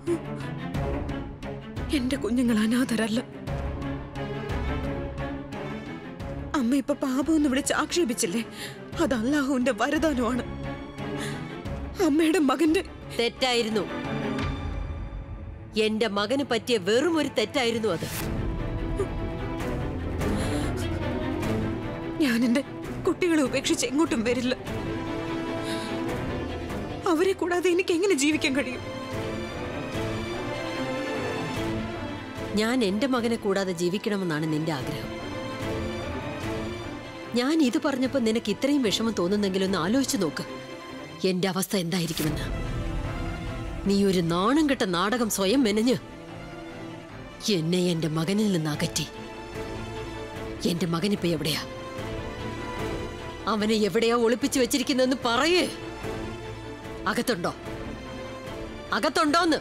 എന്റെ കുഞ്ഞുങ്ങൾ അനാഥരല്ല അമ്മ ഇപ്പൊ പാപം എന്ന് വിളിച്ച് ആക്ഷേപിച്ചില്ലേ അത് അള്ളാഹുവിന്റെ വരദാനമാണ് അമ്മയുടെ മകന്റെ തെറ്റായിരുന്നു എന്റെ മകന് പറ്റിയ വെറും ഒരു തെറ്റായിരുന്നു അത് ഞാൻ എന്റെ കുട്ടികളെ ഉപേക്ഷിച്ച് എങ്ങോട്ടും വരില്ല അവരെ കൂടാതെ എനിക്ക് എങ്ങനെ ജീവിക്കാൻ കഴിയും ഞാൻ എന്റെ മകനെ കൂടാതെ ജീവിക്കണമെന്നാണ് നിന്റെ ആഗ്രഹം ഞാൻ ഇത് പറഞ്ഞപ്പോ നിനക്ക് ഇത്രയും വിഷമം തോന്നുന്നെങ്കിലും ഒന്ന് ആലോചിച്ചു നോക്ക് എന്റെ അവസ്ഥ എന്തായിരിക്കുമെന്ന് നീ ഒരു നാണം കെട്ട നാടകം സ്വയം മെനഞ്ഞ് എന്നെ എന്റെ മകനിൽ നിന്ന് അകറ്റി എന്റെ മകനിപ്പോ എവിടെയാ അവനെ എവിടെയാ ഒളിപ്പിച്ചു വെച്ചിരിക്കുന്നെന്ന് പറയേ അകത്തുണ്ടോ അകത്തുണ്ടോന്ന്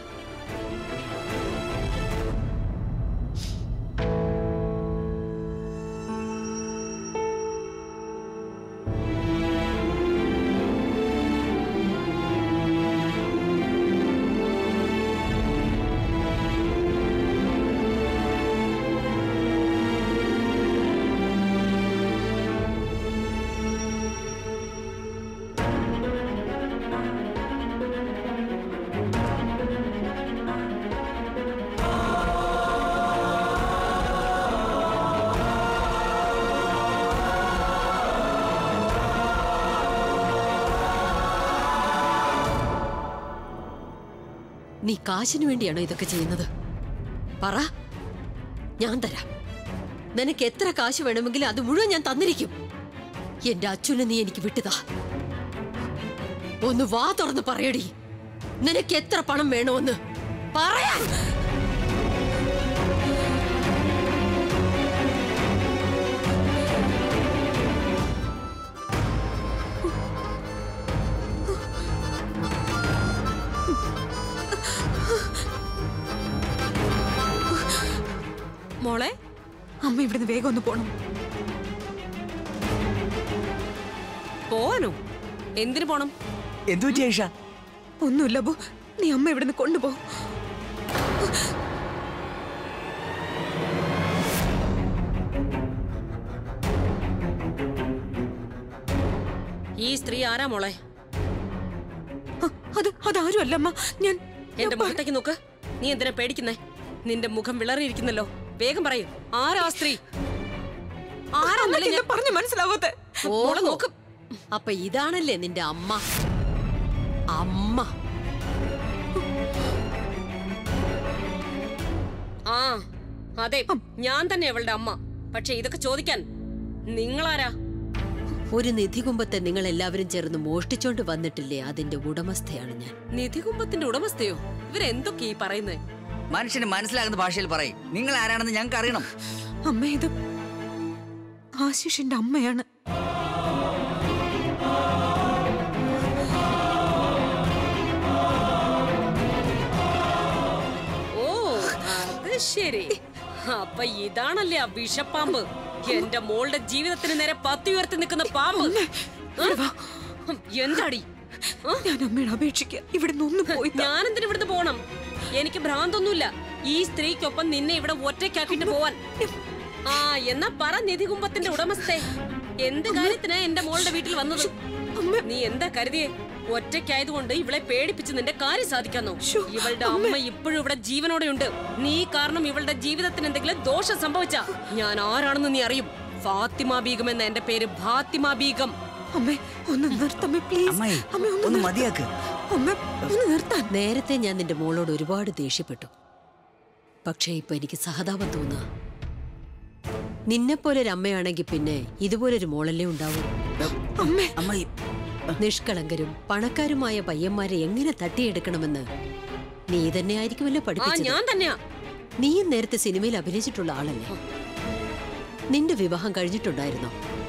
നീ കാശിനു വേണ്ടിയാണോ ഇതൊക്കെ ചെയ്യുന്നത് പറ ഞാൻ തരാം നിനക്ക് എത്ര കാശ് വേണമെങ്കിലും അത് മുഴുവൻ ഞാൻ തന്നിരിക്കും എന്റെ അച്ഛനെ നീ എനിക്ക് വിട്ടുതാ ഒന്ന് വാ തുറന്ന് പറയടി നിനക്ക് എത്ര പണം വേണമെന്ന് പറയാൻ മോളെ അമ്മ ഇവിടുന്ന് വേഗം ഒന്ന് പോണം പോവാനോ എന്തിനു പോണം എന്തു പറ്റി ഐഷ ഒന്നുമില്ല ബോ നീ അമ്മ ഇവിടുന്ന് കൊണ്ടുപോ ഈ സ്ത്രീ ആരാ മോളെ അ- അത് അതാരും അല്ല അമ്മ ഞാൻ എന്റെ മുഖത്തേക്ക് നോക്ക് നീ എന്തിനാ പേടിക്കുന്നേ നിന്റെ മുഖം വിളറിയിരിക്കുന്നല്ലോ വേഗം പറയൂ ആരാ ആ സ്ത്രീ ആരാന്നല്ലേ അമ്മയ്ക്ക് ഞാൻ എന്താ പറഞ്ഞു മനസ്സിലാവാത്തെ മോളെ നോക്ക് അപ്പൊ ഇതാണല്ലേ നിന്റെ അമ്മ അമ്മ ആ അതെ ഞാൻ തന്നെ അവളുടെ അമ്മ പക്ഷെ ഇതൊക്കെ ചോദിക്കാൻ നിങ്ങളാരാ ഒരു നിധികുംഭത്തെ നിങ്ങൾ എല്ലാവരും ചേർന്ന് മോഷ്ടിച്ചോണ്ട് വന്നിട്ടില്ലേ അതിന്റെ ഉടമസ്ഥയാണ് ഞാൻ നിധികുംഭത്തിന്റെ ഉടമസ്ഥയോ ഇവരെന്തൊക്കെ ഈ പറയുന്നേ മനുഷ്യന് മനസ്സിലാകുന്ന ഭാഷയിൽ പറയും നിങ്ങൾ ആരാണെന്ന് ഞങ്ങൾക്ക് അറിയണം അമ്മ ഇത് ആശിഷിന്റെ അമ്മയാണ് ഓ അത് ശരി അപ്പൊ ഇതാണല്ലേ ആ വിഷപ്പാമ്പ് എന്റെ മോളുടെ ജീവിതത്തിന് നേരെ പത്തി ഉയർത്തി നിൽക്കുന്ന പാമ്പ് ആ? എന്താടി ആ? ഞാൻ അമ്മയുടെ അപേക്ഷിക്ക ഇവിടുന്ന് ഒന്നും പോയി താ. ഞാനെന്തിനു ഇവിടുന്ന് പോണം എനിക്ക് ഭ്രാന്തൊന്നുമില്ല ഈ സ്ത്രീക്കൊപ്പം നിന്നെ ഇവിടെ ഒറ്റയ്ക്കാക്കിട്ട് പോവാൻ ആ എന്നാ പറ നിധികുംഭത്തിന്റെ ഉടമസ്ഥേ എന്ത് കാര്യത്തിനാ എന്റെ മോളുടെ വീട്ടിൽ വന്നത് അമ്മ നീ എന്താ കരുതിയേ ഒറ്റയ്ക്കായതുകൊണ്ട് ഇവളെ പേടിപ്പിച്ച് നിന്റെ കാര്യം സാധിക്കാന്നോ ശ്ശോ, ഇവളുടെ അമ്മ ഇപ്പോഴും ഇവിടെ ജീവനോടെയുണ്ട് നീ കാരണം ഇവളുടെ ജീവിതത്തിന് എന്തെങ്കിലും ദോഷം സംഭവിച്ച ഞാൻ ആരാണെന്ന് നീ അറിയും ഫാത്തിമ ബീഗം എന്ന എന്റെ പേര് ഫാത്തിമ ബീഗം അമ്മേ ഒന്ന് നിർത്തമ്മേ പ്ലീസ് അമ്മായി അമ്മ ഒന്ന് ഒന്ന് നിർത്ത്. മതിയാക്ക് അമ്മ ഒന്ന് നിർത്താൻ നേരത്തെ ഞാൻ നിന്റെ മോളോട് ഒരുപാട് ദേഷ്യപ്പെട്ടു പക്ഷേ ഇപ്പൊ എനിക്ക് സഹതാപം തോന്നുക നിന്നെപ്പോലൊരു അമ്മയാണെങ്കിൽ പിന്നെ ഇതുപോലൊരു മോളല്ലേ ഉണ്ടാവൂ അമ്മേ അമ്മായി നിഷ്കളങ്കരും പണക്കാരുമായ പയ്യന്മാരെ എങ്ങനെ തട്ടിയെടുക്കണമെന്ന് നീ തന്നെ ആയിരിക്കുമല്ലോ ആ പഠിപ്പിച്ചത് ഞാൻ തന്നെയാ നീയും നേരത്തെ സിനിമയിൽ അഭിനയിച്ചിട്ടുള്ള ആളല്ലേ നിന്റെ വിവാഹം കഴിഞ്ഞിട്ടുണ്ടായിരുന്നോ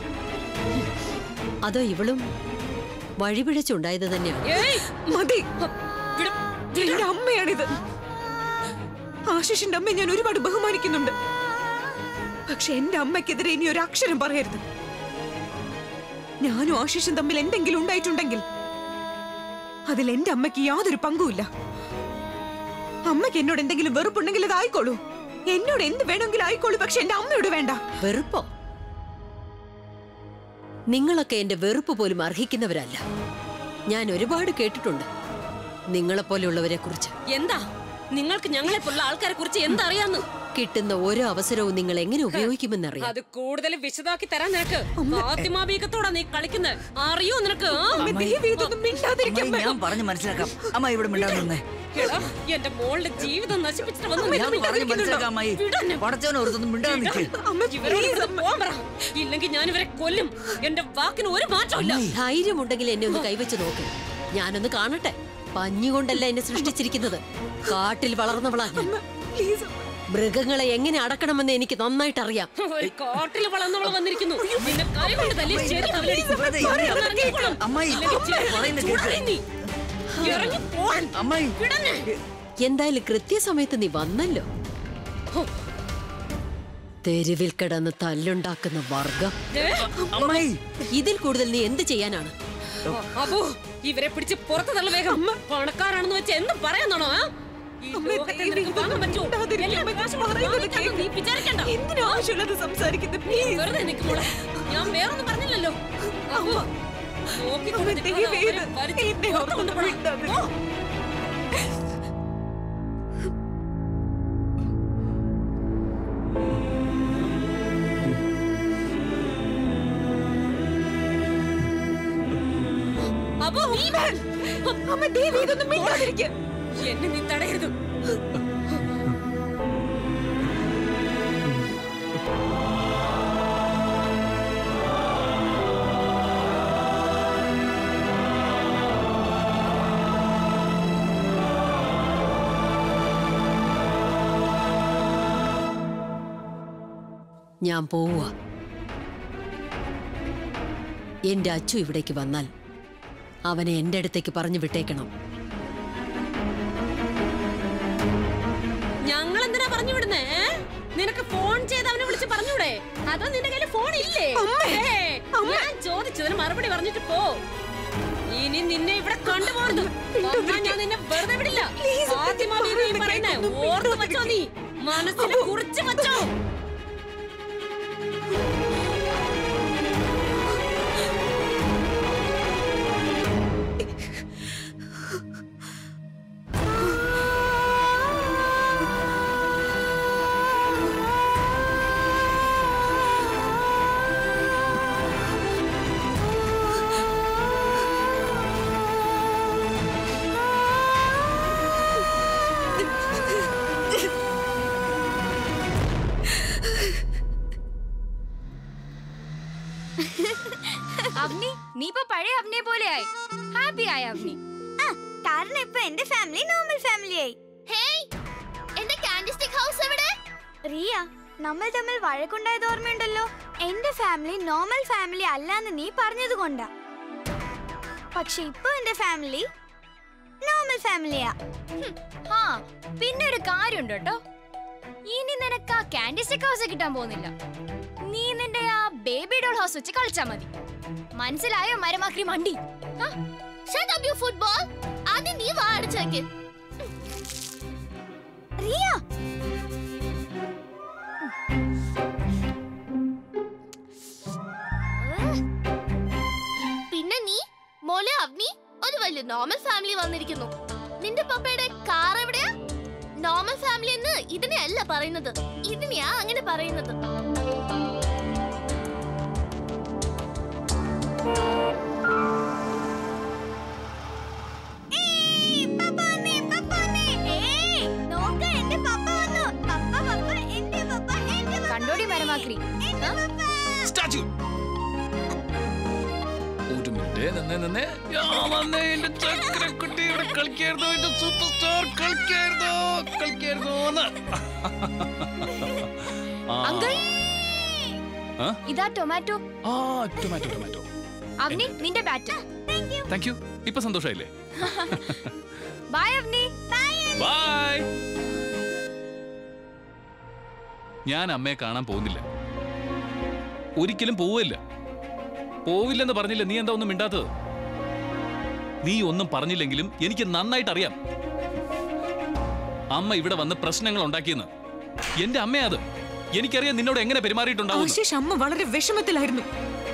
അതോ ഇവളും വഴിപിഴച്ചുണ്ടായത് തന്നെയാണ് ഏയ് മതി വിട്. എന്റെ അമ്മയാണിത് ആശിഷിന്റെ അമ്മയെ ഞാൻ ഒരുപാട് ബഹുമാനിക്കുന്നുണ്ട് പക്ഷെ എന്റെ അമ്മയ്ക്കെതിരെ ഇനി ഒരു അക്ഷരം പറയരുത് ഞാനും ആശിഷും തമ്മിൽ എന്തെങ്കിലും ഉണ്ടായിട്ടുണ്ടെങ്കിൽ അതിൽ എന്റെ അമ്മയ്ക്ക് യാതൊരു പങ്കുമില്ല അമ്മയ്ക്ക് എന്നോട് എന്തെങ്കിലും വെറുപ്പുണ്ടെങ്കിൽ അത് ആയിക്കോളൂ എന്നോട് എന്ത് വേണമെങ്കിലും ആയിക്കോളൂ പക്ഷെ എന്റെ അമ്മയോട് വേണ്ട വെറുപ്പോ നിങ്ങളൊക്കെ എന്റെ വെറുപ്പ് പോലും അർഹിക്കുന്നവരല്ല ഞാൻ ഒരുപാട് കേട്ടിട്ടുണ്ട് നിങ്ങളെപ്പോലെയുള്ളവരെ കുറിച്ച് എന്താ നിങ്ങൾക്ക് ഞങ്ങളെ പോലുള്ള ആൾക്കാരെ കുറിച്ച് എന്തറിയാന്ന് കിട്ടുന്ന ഓരോ അവസരവും നിങ്ങൾ എങ്ങനെ ഉപയോഗിക്കുമെന്നറിയാം അത് കൂടുതൽ വിശദമാക്കി തരാൻ നിനക്ക് ആത്മാബീകത്തോടാ നീ കളിക്കുന്നത് അറിയോ നിനക്ക് ആ? അമ്മ ദയവ് ഇതൊന്നും മിണ്ടാതിരിക്കാൻ അമ്മായി, ഞാൻ പറഞ്ഞു മനസ്സിലാക്കാം അമ്മ ഇവിടെ മിണ്ടാതെ നിന്നേ എടാ, എന്റെ മോളുടെ ജീവിതം നശിപ്പിച്ചിട്ട് വന്ന് ഞാൻ നിന്നെ പറഞ്ഞു മിണ്ടാതിരിക്കുന്നുണ്ടോ? മനസ്സിലാക്കാം അമ്മായി വിടന്നെ. പടച്ചവനെ ഓർത്തൊന്നും മിണ്ടാതെ നിൽക്കേ അമ്മ ഇവരോട് please ഇവിടുന്ന് അമ്മ. പോകാൻ പറ. ഇല്ലെങ്കിൽ ഞാൻ ഇവരെ കൊല്ലും എന്റെ വാക്കിന് ഒരു മാറ്റമില്ല ധൈര്യമുണ്ടെങ്കിൽ എന്നെ ഒന്ന് കൈവച്ച് നോക്ക് ഞാനൊന്ന് കാണട്ടെ പഞ്ഞുകൊണ്ടല്ല എന്നെ സൃഷ്ടിച്ചിരിക്കുന്നത് കാട്ടിൽ വളർന്നവളാ ഞാൻ Please അമ്മ. മൃഗങ്ങളെ എങ്ങനെ അടക്കണമെന്ന് എനിക്ക് നന്നായിട്ട് അറിയാം ഒരു കാട്ടിൽ വളർന്നവള് വന്നിരിക്കുന്നു നിന്റെ കൈ കൊണ്ട് തല്ലി ശരിയാവില്ലടി. വെറുതെ ഇറങ്ങി ഇറങ്ങി ഇറങ്ങിക്കോളാം. അമ്മായി, ഇല്ലെങ്കിൽ ചെരുപ്പ് പറയുന്നത് കൊണ്ട് കേൾക്ക്. നീ. ഇറങ്ങി പോവാൻ. അമ്മായി വിടന്നെ. എന്തായാലും കൃത്യസമയത്ത് നീ വന്നല്ലോ തെരുവിൽ കിടന്ന് തല്ലുണ്ടാക്കുന്ന വർഗം ദേ, അമ്മായി ഇതിൽ കൂടുതൽ നീ എന്ത് ചെയ്യാനാണ് അബു ഇവരെ പിടിച്ച് പുറത്ത് തള്ള വേഗം പണക്കാരാണെന്ന് വെച്ച് എന്ത് പറയാന്നാണോ ആ? ഈ അമ്മേ, ലോകത്തെ ദയവ് നിനക്ക് വാങ്ങാൻ പറ്റുമോ? മിണ്ടാതിരിക്കാൻ എല്ലാം പറ്റുമോ? കാശ് കൊടുത്ത് പറയുന്നത് വാങ്ങിക്കാന്ന് നീ വിചാരിക്കണ്ട എന്തിനാ ആവശ്യമുള്ളത് സംസാരിക്കുന്നത് പ്ലീസ് വെറുതെ നിൽക്കും മോളെ ഞാൻ വേറൊന്നും പറഞ്ഞില്ലല്ലോ അബു, നോക്കിക്കൊണ്ട് അമ്മ, നിൽക്കാതെ ദയവ് അവരെ ചെയ്ത് വലിച്ച് എന്നെ പുറത്ത് ഓർത്ത് കൊണ്ടുപോണം. മിണ്ടാതിരിക്ക്. പോ. അബു, അമ്മ ദയവ് ഇതൊന്നും മിണ്ടാതിരിക്കുക എന്നെ നീ തടയരുത് ഞാൻ പോവുക എന്റെ അച്ചു ഇവിടേക്ക് വന്നാൽ അവനെ എന്റെ അടുത്തേക്ക് പറഞ്ഞു വിട്ടേക്കണം ഞങ്ങൾ എന്തിനാ പറഞ്ഞു വിടുന്നേ ഏ? നിനക്ക് ഫോൺ ചെയ്ത് അവനെ വിളിച്ച് പറഞ്ഞൂടെ അതോ നിന്റെ കയ്യിൽ ഫോൺ ഇല്ലേ ഏ, ഞാൻ ചോദിച്ചതിന് മറുപടി പറഞ്ഞിട്ട് പോ ഇനി നിന്നെ ഇവിടെ കണ്ടുപോകരുത് വന്നാ ഞാൻ നിന്നെ വെറുതെ വിടില്ല Please, ആദ്യമാ നീ പറയുന്നത് പറയുന്നേ കേൾക്കുന്നു. ഓർത്ത് വെച്ചോ നീ മനസ്സിൽ കുറിച്ച് വെച്ചോ അവനി നീ ഇപ്പൊ പഴയ അവനെ പോലെ ആയി ഹാപ്പി ആയി അവനി കാരണം ഇപ്പൊ എന്റെ ഫാമിലി നോർമൽ ഫാമിലി ആയി ഹേയ് എന്റെ കാൻഡി സ്റ്റിക് ഹൗസ് എവിടെ റിയ നമ്മൾ തമ്മിൽ വഴക്കുണ്ടായത് ഓർമ്മയുണ്ടല്ലോ എന്റെ ഫാമിലി നോർമൽ ഫാമിലി അല്ലാന്ന് നീ പറഞ്ഞത് കൊണ്ടാ പക്ഷെ ഇപ്പൊ എന്റെ ഫാമിലി നോർമൽ ഫാമിലിയാ ആ പിന്നെ ഒരു കാര്യമുണ്ട് കേട്ടോ ഇനി നിനക്ക് ആ കാൻഡി സ്റ്റിക് ഹൗസ് കിട്ടാൻ പോകുന്നില്ല നീ നിന്റെ ആ ബേബി ഡോൾ ഹൗസ് വെച്ച് കളിച്ചാ മതി മനസ്സിലായോ മരമാക്രി മണ്ടി ഫുട്ബോൾ ആദ്യം നീ വാ അടിച്ചേക്ക് റിയ പിന്നെ നീ മോളെ അവനി ഒരു വലിയ നോർമൽ ഫാമിലി വന്നിരിക്കുന്നു നിന്റെ പപ്പയുടെ കാർ എവിടെയാ നോർമൽ ഫാമിലി എന്ന് ഇതിനെയല്ല പറയുന്നത് ഇതിനെയാ അങ്ങനെ പറയുന്നത് ഏയ്, പപ്പ വന്നേ, പപ്പ വന്നേ. ഏയ്, നോക്ക്, എന്റെ പപ്പ വന്നു. പപ്പ, പപ്പ, എന്റെ പപ്പ, എന്റെ പപ്പ കണ്ടോടി വന്നേ. മരമാക്രി എന്റെ പപ്പ. സ്റ്റാച്യു ഒരു മിനിറ്റ് നിന്നേ നിന്നേ ഞാൻ വന്നേ എന്റെ ചക്രക്കുട്ടി ഇവിടെ കളിക്കായിരുന്നു എന്റെ സൂപ്പർ സ്റ്റാർ കളിക്കായിരുന്നു കളിക്കായിരുന്നു എന്ന്. ആ. അങ്കിൾ ആ? ഇതാ ടൊമാറ്റോ ആ ടൊമാറ്റോ ടൊമാറ്റോ അവനി നിന്റെ ബാറ്റ് താങ്ക് യു ഇപ്പൊ സന്തോഷായില്ലേ ബൈ അവനി ബൈ ഞാൻ അമ്മയെ കാണാൻ പോകുന്നില്ല ഒരിക്കലും പോവില്ല പോവില്ലെന്ന് പറഞ്ഞില്ല നീ എന്താ ഒന്നും മിണ്ടാത്തത് നീ ഒന്നും പറഞ്ഞില്ലെങ്കിലും എനിക്ക് നന്നായിട്ട് അറിയാം അമ്മ ഇവിടെ വന്ന് പ്രശ്നങ്ങൾ ഉണ്ടാക്കിയെന്ന് എന്റെ അമ്മയാ അത് എനിക്കറിയാം നിന്നോട് എങ്ങനെ പെരുമാറിയിട്ടുണ്ടാവും ആശിഷ് അമ്മ വളരെ വിഷമത്തിലായിരുന്നു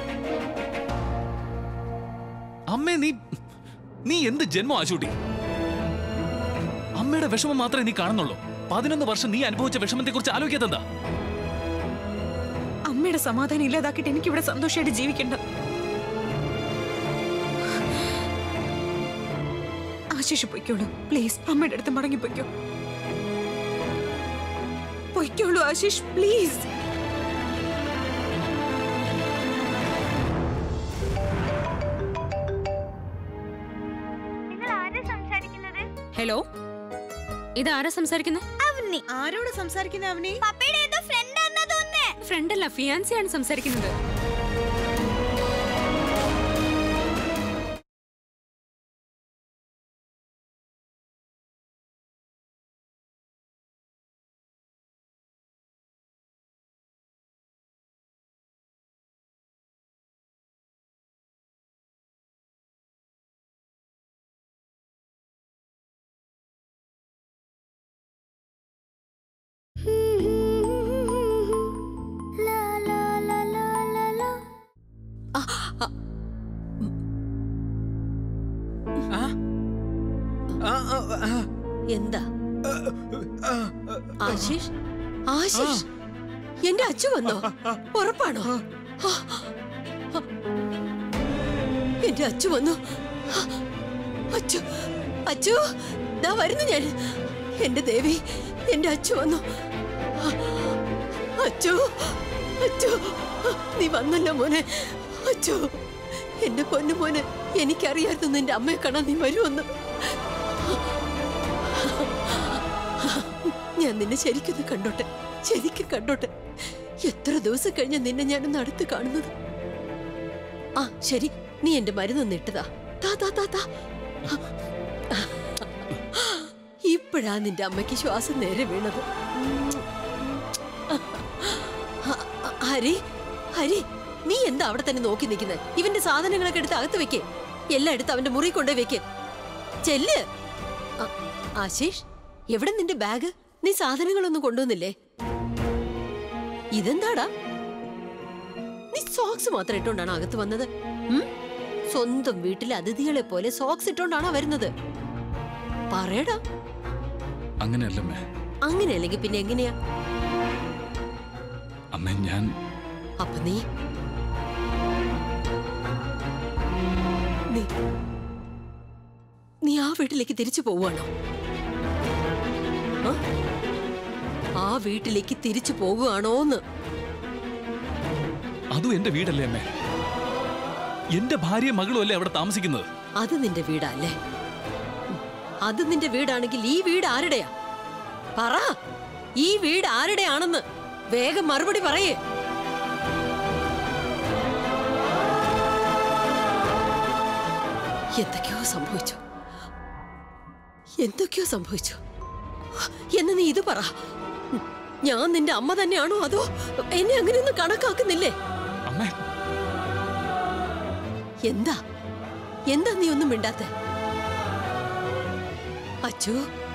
അമ്മേ നീ നീ എന്ത് ജന്മം ആശൂട്ടി അമ്മയുടെ വിഷമം മാത്രമേ നീ കാണുന്നുള്ളൂ പതിനൊന്ന് വർഷം നീ അനുഭവിച്ച വിഷമത്തെ കുറിച്ച് ആലോചിക്കാതെന്താ അമ്മയുടെ സമാധാനം ഇല്ലാതാക്കിയിട്ട് എനിക്ക് ഇവിടെ സന്തോഷമായിട്ട് ജീവിക്കണ്ട ആശിഷ് പൊയ്ക്കോളൂ പ്ലീസ് അമ്മയുടെ അടുത്ത് മടങ്ങി പൊയ്ക്കോ പൊയ്ക്കോളൂ ആശിഷ് പ്ലീസ് നിങ്ങൾ ആരാ സംസാരിക്കുന്നത് ഹലോ ഇത് ആരാ സംസാരിക്കുന്നത് അവനി ആരോട് സംസാരിക്കുന്ന അവനെ പപ്പയുടെ ഏതോ ഫ്രണ്ട് ആണെന്നാ തോന്നുന്നേ ഫ്രണ്ട് അല്ല ഫിയാൻസിയാണ് സംസാരിക്കുന്നത് എന്താ ആശിഷ് ആശിഷ് എന്റെ അച്ചു വന്നോ ഉറപ്പാണോ ആ, ആ. എന്റെ അച്ചു വന്നു ആ, അച്ചു അച്ചു ദാ വരുന്നു ഞാൻ എന്റെ ദേവി എന്റെ അച്ചു വന്നു ആ, അച്ചു അച്ചു നീ വന്നല്ലോ മോനെ അച്ചു എന്റെ പൊന്നു മോനെ എനിക്കറിയായിരുന്നു നിന്റെ അമ്മയെ കാണാൻ നീ വരുമെന്ന് ഞാൻ നിന്നെ ശരിക്കൊന്ന് കണ്ടോട്ടെ ശരിക്കും കണ്ടോട്ടെ എത്ര ദിവസം കഴിഞ്ഞ നിന്നെ ഞാനൊന്ന് അടുത്ത് കാണുന്നത് ആ ശരി നീ എന്റെ മരുന്നൊന്ന് ഇട്ടതാ താ താ താ താ ഇപ്പോഴാ നിന്റെ അമ്മയ്ക്ക് ശ്വാസം നേരെ വീണത് ഹരി ഹരി നീ എന്താ അവിടെ തന്നെ നോക്കി നിൽക്കുന്നത് ഇവന്റെ സാധനങ്ങളൊക്കെ എടുത്ത് അകത്ത് വെക്കേ എല്ലാം എടുത്ത് അവന്റെ മുറി കൊണ്ടുപോയി വെക്കേ ചെല്ല് ആ- ആശിഷ് എവിടെ നിന്റെ ബാഗ് നീ സാധനങ്ങളൊന്നും കൊണ്ടുവന്നില്ലേ ഇതെന്താടാ നീ സോക്സ് മാത്രം ഇട്ടോണ്ടാണ് അകത്ത് വന്നത് ഉം? സ്വന്തം വീട്ടിലെ അതിഥികളെ പോലെ സോക്സ് ഇട്ടോണ്ടാണോ വരുന്നത് പറയടാ അങ്ങനെയല്ലമ്മേ അങ്ങനെയല്ലെങ്കിൽ പിന്നെ എങ്ങനെയാ അമ്മേ ഞാൻ അപ്പൊ നീ നീ നീ ആ വീട്ടിലേക്ക് തിരിച്ചു പോവാണോ ആ? ആ വീട്ടിലേക്ക് തിരിച്ചു പോകുകയാണോന്ന് അതും എന്റെ വീടല്ലേ അമ്മേ എന്റെ ഭാര്യയും മകളും അല്ലേ അവിടെ താമസിക്കുന്നത് അത് നിന്റെ വീടാ അല്ലേ ഉം. അത് നിന്റെ വീടാണെങ്കിൽ ഈ വീട് ആരുടെയാ പറ ഈ വീട് ആരുടെയാണെന്ന് വേഗം മറുപടി പറയേ എന്തൊക്കെയോ സംഭവിച്ചു എന്തൊക്കെയോ സംഭവിച്ചു എന്ന് നീ ഇത് പറ ഉം. ഞാൻ നിന്റെ അമ്മ തന്നെയാണോ അതോ എന്നെ അങ്ങനെയൊന്നും കണക്കാക്കുന്നില്ലേ അമ്മേ എന്താ എന്താ നീ ഒന്നും മിണ്ടാത്തെ അച്ചു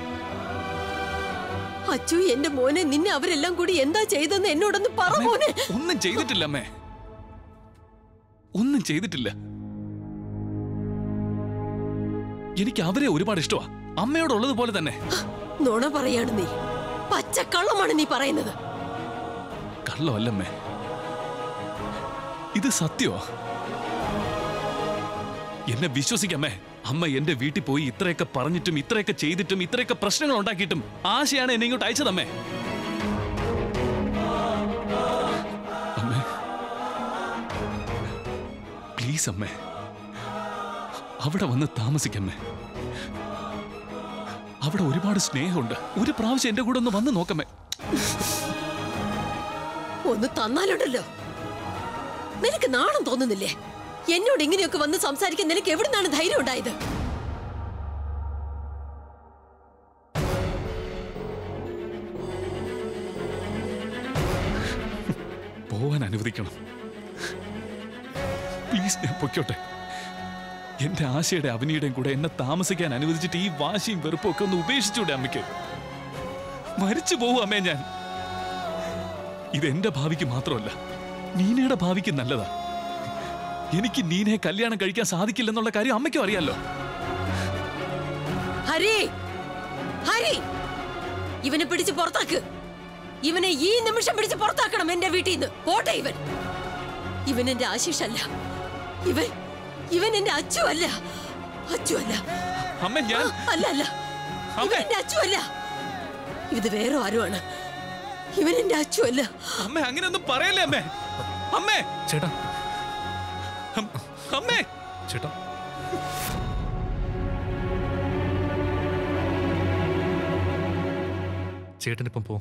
അച്ചു എന്റെ മോനെ നിന്നെ അവരെല്ലാം കൂടി എന്താ ചെയ്തെന്ന് എന്നോടൊന്ന് പറ അമ്മേ, മോനെ ഒന്നും ചെയ്തിട്ടില്ല അമ്മേ ഒന്നും ചെയ്തിട്ടില്ല എനിക്ക് അവരെ ഒരുപാട് ഇഷ്ടമാ അമ്മയോടുള്ളത് പോലെ തന്നെ നുണ പറയാണ് നീ പച്ചക്കള്ളമാണ് നീ പറയുന്നത് കള്ളമല്ലമ്മേ ഇത് സത്യമാ എന്നെ വിശ്വസിക്കമ്മേ അമ്മ എന്റെ വീട്ടിൽ പോയി ഇത്രയൊക്കെ പറഞ്ഞിട്ടും ഇത്രയൊക്കെ ചെയ്തിട്ടും ഇത്രയൊക്കെ പ്രശ്നങ്ങൾ ഉണ്ടാക്കിയിട്ടും ആശയാണ് എന്നെ ഇങ്ങോട്ട് അയച്ചതമ്മേ അമ്മേ പ്ലീസ് അമ്മേ അവിടെ വന്ന് താമസിക്കമ്മേ അവിടെ ഒരുപാട് സ്നേഹമുണ്ട് ഒരു പ്രാവശ്യം എന്റെ കൂടെ ഒന്ന് വന്ന് നോക്കമ്മേ ഒന്ന് തന്നാലുണ്ടല്ലോ നിനക്ക് നാണം തോന്നുന്നില്ലേ എന്നോട് ഇങ്ങനെയൊക്കെ വന്ന് സംസാരിക്കാൻ നിനക്ക് എവിടുന്നാണ് ധൈര്യം ഉണ്ടായത് പോവാൻ അനുവദിക്കണം പ്ലീസ് ഞാൻ പൊയ്ക്കോട്ടെ എന്റെ ആശയുടെ അവനിയുടെയും കൂടെ എന്നെ താമസിക്കാൻ അനുവദിച്ചിട്ട് ഈ വാശിയും വെറുപ്പും ഒക്കെ ഒന്ന് ഉപേക്ഷിച്ചൂടെ അമ്മയ്ക്ക് മരിച്ചു പോവും അമ്മേ ഞാൻ ഇതെന്റെ ഭാവിക്ക് മാത്രമല്ല നീനയുടെ ഭാവിക്ക് നല്ലതാ എനിക്ക് നീനെ കല്യാണം കഴിക്കാൻ സാധിക്കില്ലെന്നുള്ള കാര്യം അമ്മയ്ക്കും അറിയാലോ ഹരി ഹരി ഇവനെ പിടിച്ച് പുറത്താക്ക് ഇവനെ ഈ നിമിഷം പിടിച്ച് പുറത്താക്കണം എന്റെ വീട്ടിൽ നിന്ന് പോട്ടെ ഇവൻ ഇവൻ എന്റെ ആശിഷല്ല ഇവൻ ഇവൻ എന്റെ അച്ചു അല്ല അച്ചു അല്ല അമ്മ ഞാൻ അല്ല അല്ല ഇവൻ അമ്മേ എന്റെ അച്ചു അല്ല ഇത് വേറെ ആരുമാണ് ഇവൻ എന്റെ അച്ചു അല്ല അമ്മ അങ്ങനെയൊന്നും പറയല്ലേ അമ്മേ അമ്മേ ചേട്ടാ അം- അമ്മേ ചേട്ടാ ചേട്ടനിപ്പം പോ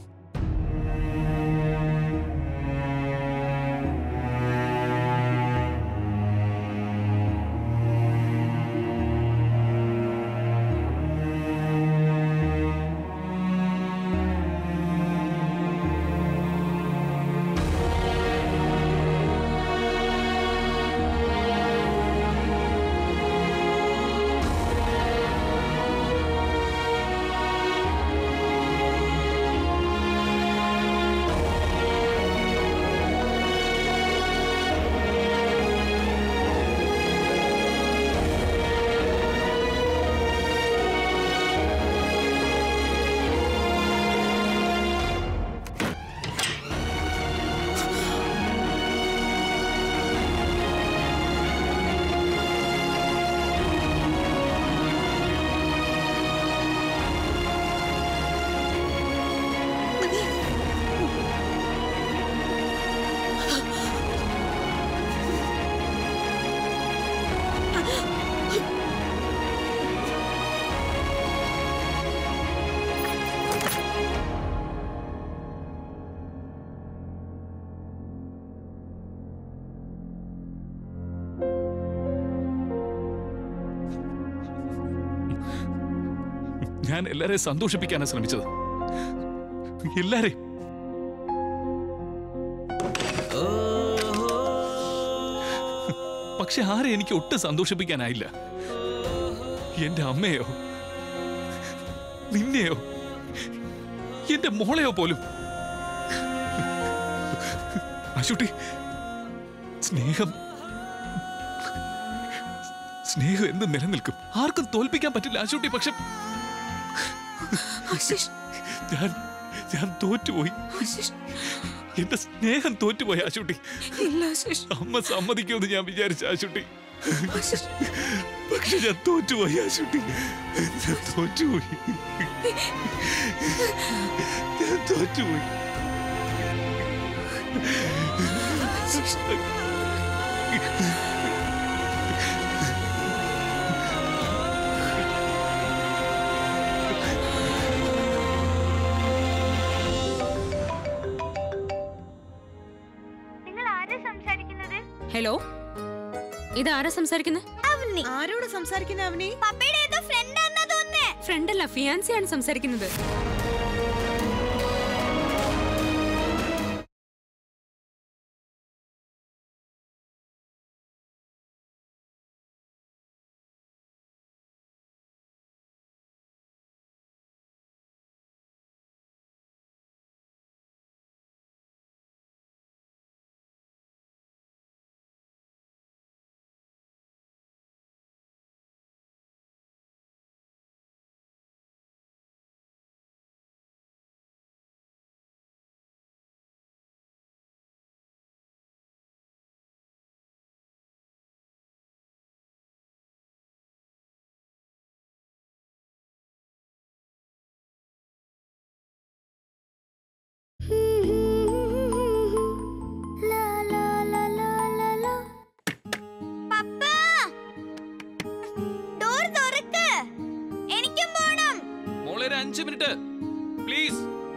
ഞാൻ എല്ലാരെയും സന്തോഷിപ്പിക്കാനാണ് ശ്രമിച്ചത് എല്ലാരെയും പക്ഷെ ആരെ എനിക്ക് ഒട്ടും സന്തോഷിപ്പിക്കാനായില്ല എന്റെ അമ്മയോ നിന്നെയോ എന്റെ മോളെയോ പോലും അശുട്ടി സ്നേഹം സ്നേഹം എന്ത് നിലനിൽക്കും ആർക്കും തോൽപ്പിക്കാൻ പറ്റില്ല ആശുട്ടി പക്ഷെ ആശിഷ് ഞാൻ ഞാൻ തോറ്റുപോയി ആശിഷ് എന്റെ സ്നേഹം തോറ്റുപോയി ആശുട്ടി ഇല്ല ആശിഷ് അമ്മ സമ്മതിക്കുമെന്ന് ഞാൻ വിചാരിച്ച ആശുട്ടി ആശിഷ് പക്ഷെ ഞാൻ തോറ്റുപോയി ആശുട്ടി ഞാൻ തോറ്റുപോയി ഞാൻ തോറ്റുപോയി നിങ്ങൾ ആരാ സംസാരിക്കുന്നത് ഹലോ ഇത് ആരാ സംസാരിക്കുന്നത് അവനി ആരോട് സംസാരിക്കുന്ന അവനെ പപ്പയുടെ ഏതോ ഫ്രണ്ട് ആണെന്നാ തോന്നുന്നേ ഫ്രണ്ട് അല്ല ഫിയാൻസിയാണ് സംസാരിക്കുന്നത് പപ്പ ഡോർ തുറക്ക് എനിക്കും പോണം മോളെ ഒരു അഞ്ച് മിനിറ്റ് പ്ലീസ്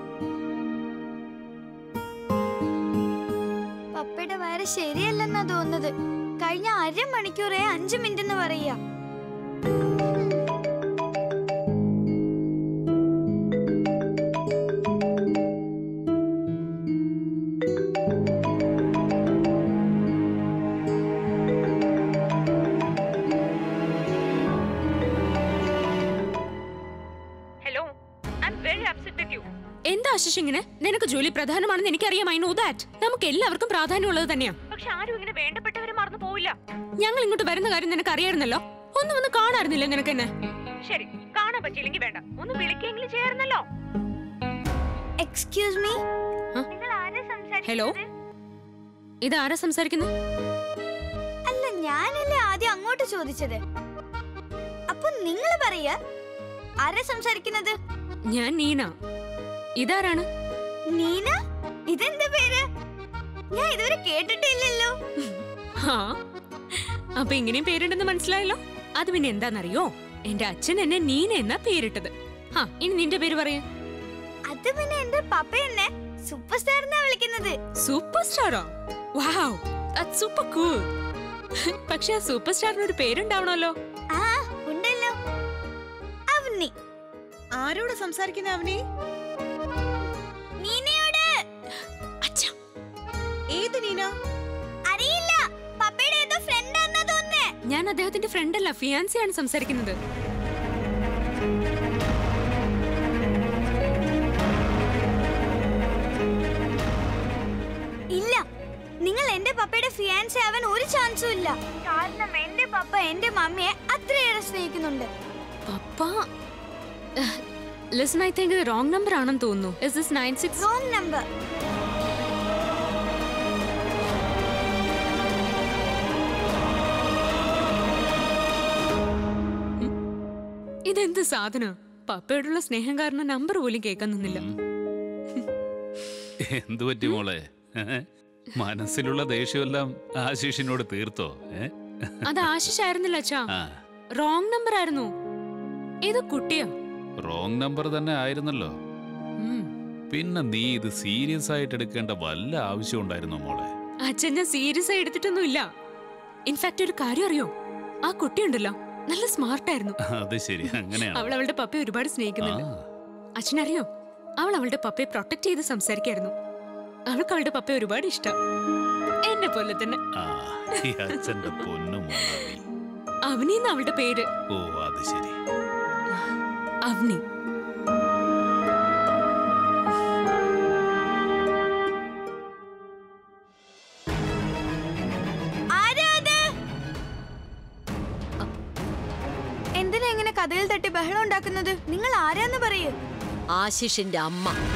പപ്പയുടെ വയറ് ശരിയല്ലെന്നാ തോന്നുന്നത് കഴിഞ്ഞ അരമണിക്കൂറേ അഞ്ചു മിനിറ്റ് എന്ന് പറയാ ആശിഷ് ഇങ്ങനെ നിനക്ക് ജോലി പ്രധാനമാണെന്ന് എനിക്കറിയാം ഐ നോ ദാറ്റ് നമുക്ക് എല്ലാവർക്കും പ്രാധാന്യമുള്ളത് തന്നെയാ പക്ഷെ ആരും ഇങ്ങനെ വേണ്ടപ്പെട്ടവരെ മറന്നു പോവില്ല ഞങ്ങൾ ഇങ്ങോട്ട് വരുന്ന കാര്യം നിനക്ക് അറിയായിരുന്നല്ലോ ഒന്നും ഒന്ന് കാണാറുന്നില്ല നിനക്ക് എന്നെ ശരി കാണാൻ പറ്റിയില്ലെങ്കിൽ വേണ്ട ഒന്ന് വിളിക്കെങ്കിലും ചെയ്യാറുന്നല്ലോ എക്സ്ക്യൂസ് മീ ആ? നിങ്ങൾ ആരാ ഹലോ സംസാരിക്കുന്നത് ഇത് ആരാ സംസാരിക്കുന്നത് അല്ല ഞാനല്ലേ ആദ്യം അങ്ങോട്ട് ചോദിച്ചത് അപ്പൊ നിങ്ങൾ പറയ ആരാ സംസാരിക്കുന്നത് ഞാൻ നീന ഇതാരാണ് നീന ഇതെന്താ പേര് ഞാൻ ഇതുവരെ കേട്ടിട്ടില്ലല്ലോ ഹാ അപ്പൊ ഇങ്ങനെയും പേരുണ്ടെന്ന് മനസ്സിലായല്ലോ അത് പിന്നെ എന്താണെന്നറിയോ എന്റെ അച്ഛൻ എന്നെ നീന എന്നാ പേരിട്ടത് ഹാ ഇനി നിന്റെ പേര് പറയൂ അത് പിന്നെ എന്റെ പപ്പ എന്നെ സൂപ്പർ സ്റ്റാർ എന്നാ വിളിക്കുന്നത് സൂപ്പർ സ്റ്റാറോ വാവ് ദാറ്റ് സൂപ്പർ കൂൾ പക്ഷെ ആ സൂപ്പർ സ്റ്റാറിന് ഒരു പേരുണ്ടാവണമല്ലോ ആ ഉണ്ടല്ലോ അവനി ആരോട് സംസാരിക്കുന്ന അവനെ നീനയോട് അച്ഛാ ഏത് നീന അറിയില്ല പപ്പയുടെ ഏതോ ഫ്രണ്ട് ആണെന്നാ തോന്നുന്നേ ഞാൻ അദ്ദേഹത്തിന്റെ ഫ്രണ്ട് അല്ല ഫിയാൻസിയാണ് സംസാരിക്കുന്നത് ഇല്ല നിങ്ങൾ എന്റെ പപ്പയുടെ ഫിയാൻസി ആവാൻ ഒരു ചാൻസും ഇല്ല കാരണം എന്റെ പപ്പ എന്റെ മമ്മിയെ അത്രയേറെ സ്നേഹിക്കുന്നുണ്ട് പപ്പ listen I think wrong number ആണെന്ന് തോന്നുന്നു is this nine six wrong number ഇതെന്ത് സാധന പപ്പയോടുള്ള സ്നേഹം കാരണം നമ്പർ പോലും കേൾക്കാൻ നിന്നില്ല എന്തു പറ്റി മോളെ ഏ? മനസ്സിലുള്ള ദേഷ്യമെല്ലാം ആശീഷിനോട് തീർത്തോ ഏ? അത് ആശിഷ് ആയിരുന്നില്ല അച്ഛാ ആ റോങ് നമ്പർ ആയിരുന്നു ഏതോ കുട്ടിയോ റോങ് നമ്പർ തന്നെ ആയിരുന്നല്ലോ ഉം. പിന്നെ നീ ഇത് സീരിയസ് ആയിട്ട് എടുക്കേണ്ട വല്ല ആവശ്യം ഉണ്ടായിരുന്നോ മോളെ അച്ഛൻ ഞാൻ സീരിയസ് ആയി എടുത്തിട്ടൊന്നുമില്ല ഇൻഫാക്ട് ഒരു കാര്യം അറിയോ ആ കുട്ടിയുണ്ടല്ലോ നല്ല സ്മാർട്ട് ആയിരുന്നു അത് ശരി അങ്ങനെയാണ് അവൾ അവളുടെ പപ്പയെ ഒരുപാട് സ്നേഹിക്കുന്നുണ്ട് ആ, അച്ഛനറിയോ അവൾ അവളുടെ പപ്പയെ പ്രൊട്ടക്ട് ചെയ്ത് സംസാരിക്കായിരുന്നു അവൾക്ക് അവളുടെ പപ്പയെ ഒരുപാട് ഇഷ്ടം എന്നെ പോലെ തന്നെ ആ ഈ അച്ഛന്റെ പൊന്നു മോളെ നീ. അവനിന്ന് അവളുടെ പേര് ഓ അത് ശരി അവനി ആരാ അത് എന്തിനാ ഇങ്ങനെ കഥയിൽ തട്ടി ബഹളം ഉണ്ടാക്കുന്നത് നിങ്ങൾ ആരാന്ന് പറയൂ ആശിഷിന്റെ അമ്മ